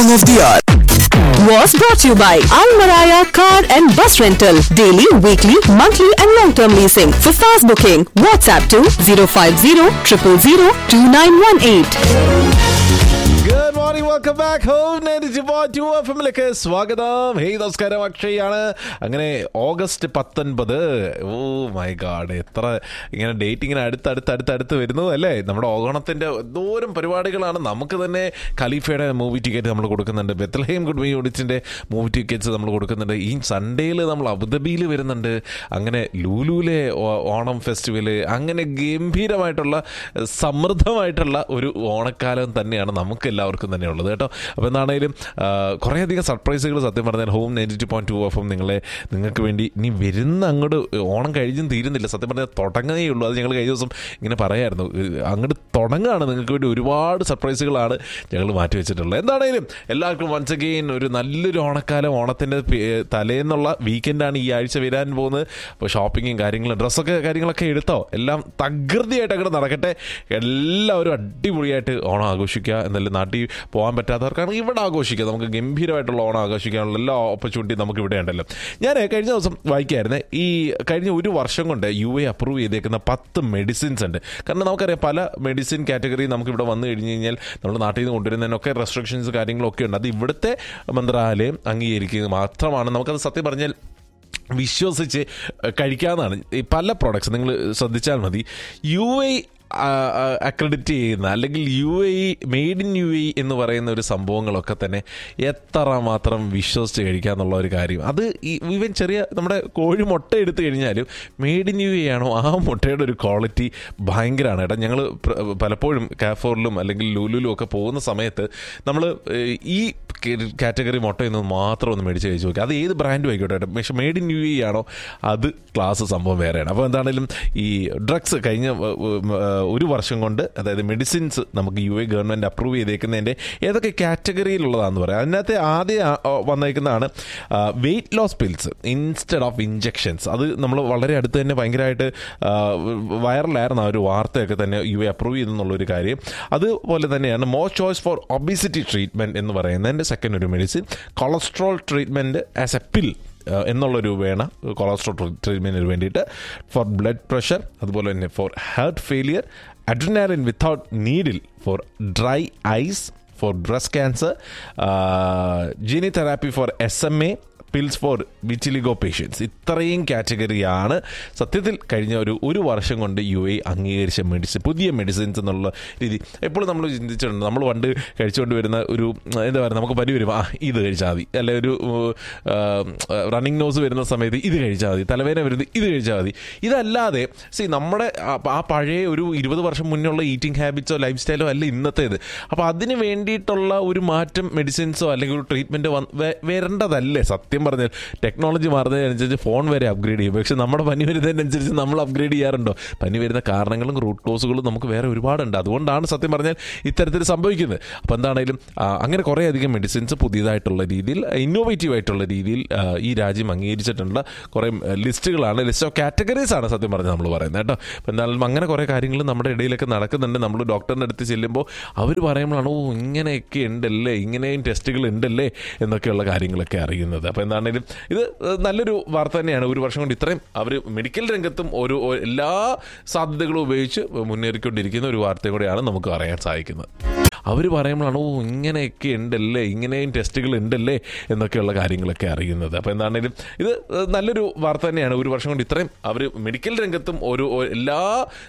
Song of the Hour. was brought to you by Almaraya Car and Bus Rental. Daily, weekly, monthly and long-term leasing. For fast booking, WhatsApp to 050 000 2918. Good morning welcome back home ninety point two F എമ്മിലേക്ക് സ്വാഗതം hey നമസ്കാരം അക്ഷയാണ് അങ്ങനെ August പത്തൊൻപത് oh my God എത്ര ഇങ്ങനെ date ഇങ്ങനെ അടുത്ത് അടുത്ത് അടുത്ത് അടുത്ത് വരുന്നു അല്ലേ നമ്മുടെ ഓണത്തിന്റെ എന്തോരം പരിപാടികളാണ് നമുക്ക് തന്നെ ഖലീഫയുടെ മൂവി ടിക്കറ്റ് നമ്മൾ കൊടുക്കുന്നുണ്ട് ബെത്തൽഹേം ഗുഡ് മീ ഓഡിച്ചിന്റെ മൂവി ടിക്കറ്റ്സ് നമ്മൾ കൊടുക്കുന്നുണ്ട് ഈ സൺഡേയിൽ നമ്മൾ അബുദാബിയിൽ വരുന്നുണ്ട് അങ്ങനെ ലൂലുവിലെ ഓ- ഓണം ഫെസ്റ്റിവല് അങ്ങനെ ഗംഭീരമായിട്ടുള്ള സമൃദ്ധമായിട്ടുള്ള ഒരു ഓണക്കാലം തന്നെയാണ് നമുക്ക് എല്ലാവർക്കും തന്നെ ഉള്ളത് കേട്ടോ അപ്പോൾ എന്താണേലും ആ, കുറേയധികം സർപ്രൈസുകൾ സത്യം പറഞ്ഞാൽ home ninety two point two എഫും നിങ്ങളെ നിങ്ങൾക്ക് വേണ്ടി ഇനി വരുന്ന അങ്ങോട്ട് ഓണം കഴിഞ്ഞും തീരുന്നില്ല സത്യം പറഞ്ഞാൽ തുടങ്ങുകയേ ഉള്ളൂ അത് ഞങ്ങൾ കഴിഞ്ഞ ദിവസം ഇങ്ങനെ പറയായിരുന്നു അങ്ങോട്ട് തുടങ്ങുകയാണ് നിങ്ങൾക്ക് വേണ്ടി ഒരുപാട് സർപ്രൈസുകളാണ് ഞങ്ങൾ മാറ്റി വെച്ചിട്ടുള്ളത് എന്താണേലും എല്ലാവർക്കും വൺസ് അഗെയിൻ ഒരു നല്ലൊരു ഓണക്കാലം ഓണത്തിൻ്റെ തലേന്നുള്ള വീക്കെൻഡാണ് ഈ ആഴ്ച വരാൻ പോകുന്നത് അപ്പോൾ ഷോപ്പിങ്ങും കാര്യങ്ങളും ഡ്രസ്സൊക്കെ കാര്യങ്ങളൊക്കെ എടുത്തോ എല്ലാം തകൃതിയായിട്ട് അങ്ങോട്ട് നടക്കട്ടെ എല്ലാവരും അടിപൊളിയായിട്ട് ഓണം ആഘോഷിക്കുക എന്നല്ല നാട്ടിൽ പോകാൻ പറ്റാത്തവർക്കാണ് ഇവിടെ ആഘോഷിക്കുക നമുക്ക് ഗംഭീരമായിട്ടുള്ള ഓണം ആഘോഷിക്കാനുള്ള എല്ലാ ഓപ്പർച്യൂണിറ്റി നമുക്ക് ഇവിടെ ഉണ്ടല്ലോ ഞാൻ കഴിഞ്ഞ ദിവസം വായിക്കായിരുന്നു ഈ കഴിഞ്ഞ ഒരു വർഷം കൊണ്ട് യു എ അപ്രൂവ് ചെയ്തേക്കുന്ന പത്ത് മെഡിസിൻസ് ഉണ്ട് കാരണം നമുക്കറിയാം പല മെഡിസിൻ കാറ്റഗറി നമുക്ക് ഇവിടെ വന്നു കഴിഞ്ഞ് കഴിഞ്ഞാൽ നമ്മൾ നാട്ടിൽ നിന്ന് കൊണ്ടുവരുന്നതിനൊക്കെ റെസ്ട്രിക്ഷൻസ് കാര്യങ്ങളൊക്കെ ഉണ്ട് അത് ഇവിടുത്തെ മന്ത്രാലയം അംഗീകരിക്കുന്നത് മാത്രമാണ് നമുക്കത് സത്യം പറഞ്ഞാൽ വിശ്വസിച്ച് കഴിക്കാവുന്നതാണ് ഈ പല പ്രോഡക്ട്സ് നിങ്ങൾ ശ്രദ്ധിച്ചാൽ മതി യു എ അക്രഡിറ്റ് ചെയ്യുന്ന അല്ലെങ്കിൽ U A made in U A എന്ന് പറയുന്ന ഒരു സംഭവങ്ങളൊക്കെ തന്നെ എത്ര മാത്രം വിശ്വസിച്ച് കഴിക്കുക എന്നുള്ള ഒരു കാര്യം അത് ഈ ഈവൻ ചെറിയ നമ്മുടെ കോഴി മുട്ട എടുത്തു കഴിഞ്ഞാലും മെയ്ഡ് ഇൻ യു എ ആണോ ആ മുട്ടയുടെ ഒരു ക്വാളിറ്റി ഭയങ്കരമാണ് കേട്ടോ ഞങ്ങൾ പലപ്പോഴും കാഫോറിലും അല്ലെങ്കിൽ ലൂലുലും ഒക്കെ പോകുന്ന സമയത്ത് നമ്മൾ ഈ കാറ്റഗറി മുട്ടയൊന്നും മാത്രം ഒന്ന് മേടിച്ച് കഴിച്ച് നോക്കി അത് ഏത് ബ്രാൻഡും ആയിക്കോട്ടെ കേട്ടോ പക്ഷേ മെയ്ഡ് ഇൻ യു എ ആണോ അത് ക്ലാസ് സംഭവം വേറെയാണ് അപ്പോൾ എന്താണെങ്കിലും ഈ ഡ്രഗ്സ് കഴിഞ്ഞ ഏഹ്, ഏഹ്, ഒരു വർഷം കൊണ്ട് അതായത് മെഡിസിൻസ് നമുക്ക് യു എ ഗവൺമെൻറ് അപ്രൂവ് ചെയ്തേക്കുന്നതിൻ്റെ ഏതൊക്കെ കാറ്റഗറിയിലുള്ളതാണെന്ന് പറയാം അതിനകത്ത് ആദ്യം ആ, ആ, വന്നേക്കുന്നതാണ് weight loss pills instead of injections അത് നമ്മൾ വളരെ അടുത്ത് തന്നെ ഭയങ്കരമായിട്ട് വൈറലായിരുന്നു ആ ഒരു വാർത്തയൊക്കെ തന്നെ യു എ അപ്രൂവ് ചെയ്തെന്നുള്ളൊരു കാര്യം അതുപോലെ തന്നെയാണ് more choice for obesity treatment എന്ന് പറയുന്നതിൻ്റെ സെക്കൻഡ് ഒരു medicine cholesterol treatment as a pill എന്നുള്ളൊരു വേണ കൊളസ്ട്രോൾ ട്രീറ്റ്മെൻറ്റിന് വേണ്ടിയിട്ട് ഫോർ ബ്ലഡ് പ്രഷർ അതുപോലെ തന്നെ for heart failure adrenaline without needle for dry eyes for breast cancer gene therapy for S M A pills for vitiligo patients ഇത്രയും കാറ്റഗറിയാണ് സത്യത്തിൽ കഴിഞ്ഞ ഒരു ഒരു വർഷം കൊണ്ട് യു എ അംഗീകരിച്ച മെഡിസിൻ പുതിയ മെഡിസിൻസ് എന്നുള്ള രീതി എപ്പോഴും നമ്മൾ ചിന്തിച്ചിട്ടുണ്ട് നമ്മൾ പണ്ട് കഴിച്ചുകൊണ്ട് വരുന്ന ഒരു എന്താ പറയുക നമുക്ക് പനി വരും ആ ഇത് കഴിച്ചാൽ മതി അല്ലെ ഒരു റണ്ണിങ് നോസ് വരുന്ന സമയത്ത് ഇത് കഴിച്ചാൽ മതി തലവേദന വരുന്നത് ഇത് കഴിച്ചാൽ മതി ഇതല്ലാതെ സി നമ്മുടെ ആ- ആ പഴയ ഒരു ഇരുപത് വർഷം മുന്നുള്ള ഈറ്റിംഗ് ഹാബിറ്റ്സോ ലൈഫ് സ്റ്റൈലോ അല്ല ഇന്നത്തേത് അപ്പോൾ അതിന് വേണ്ടിയിട്ടുള്ള ഒരു മാറ്റം മെഡിസിൻസോ അല്ലെങ്കിൽ ഒരു ട്രീറ്റ്മെൻറ്റ് വരേണ്ടതല്ലേ സത്യം പറഞ്ഞാൽ ടെക്നോളജി മാറുന്നതിനനുസരിച്ച് ഫോൺ വരെ അപ്ഗ്രേഡ് ചെയ്യും പക്ഷെ നമ്മുടെ പനി വരുന്നതിനനുസരിച്ച് നമ്മൾ അപ്ഗ്രേഡ് ചെയ്യാറുണ്ടോ പനി വരുന്ന കാരണങ്ങളും റൂട്ട് കോസുകളും നമുക്ക് വേറെ ഒരുപാടുണ്ട് അതുകൊണ്ടാണ് സത്യം പറഞ്ഞാൽ ഇത്തരത്തിൽ സംഭവിക്കുന്നത് അപ്പോൾ എന്താണെങ്കിലും ആ, അങ്ങനെ കുറേ അധികം മെഡിസിൻസ് പുതിയതായിട്ടുള്ള രീതിയിൽ ഇന്നോവേറ്റീവ് ആയിട്ടുള്ള രീതിയിൽ ആ, ഈ രാജ്യം അംഗീകരിച്ചിട്ടുള്ള കുറേ ലിസ്റ്റുകളാണ് ലിസ്റ്റ് ഓഫ് കാറ്റഗറീസ് ആണ് സത്യം പറഞ്ഞ് നമ്മൾ പറയുന്നത് കേട്ടോ അപ്പോൾ എന്തായാലും അങ്ങനെ കുറേ കാര്യങ്ങൾ നമ്മുടെ ഇടയിലൊക്കെ നടക്കുന്നുണ്ട് നമ്മൾ ഡോക്ടറിൻ്റെ അടുത്ത് ചെല്ലുമ്പോൾ അവർ പറയുമ്പോഴാണ് ഓ ഇങ്ങനെയൊക്കെ ഉണ്ടല്ലേ ഇങ്ങനെയും ടെസ്റ്റുകൾ ഉണ്ടല്ലേ എന്നൊക്കെയുള്ള കാര്യങ്ങളൊക്കെ അറിയുന്നത് അപ്പോൾ എന്താണെങ്കിലും ഇത് നല്ലൊരു വാർത്ത തന്നെയാണ് ഒരു വർഷം കൊണ്ട് ഇത്രയും അവർ മെഡിക്കൽ രംഗത്തും ഒരു ഒരു എല്ലാ സാധ്യതകളും ഉപയോഗിച്ച് മുന്നേറിക്കൊണ്ടിരിക്കുന്ന ഒരു വാർത്തയും കൂടെയാണ് നമുക്ക് അറിയാൻ സാധിക്കുന്നത് അവർ പറയുമ്പോഴാണ് ഓ ഇങ്ങനെയൊക്കെ ഉണ്ടല്ലേ ഇങ്ങനെയും ടെസ്റ്റുകൾ ഉണ്ടല്ലേ എന്നൊക്കെയുള്ള കാര്യങ്ങളൊക്കെ അറിയുന്നത് അപ്പോൾ എന്താണെങ്കിലും ഇത് നല്ലൊരു വാർത്ത തന്നെയാണ് ഒരു വർഷം കൊണ്ട് ഇത്രയും അവർ മെഡിക്കൽ രംഗത്തും ഒരു ഒരു എല്ലാ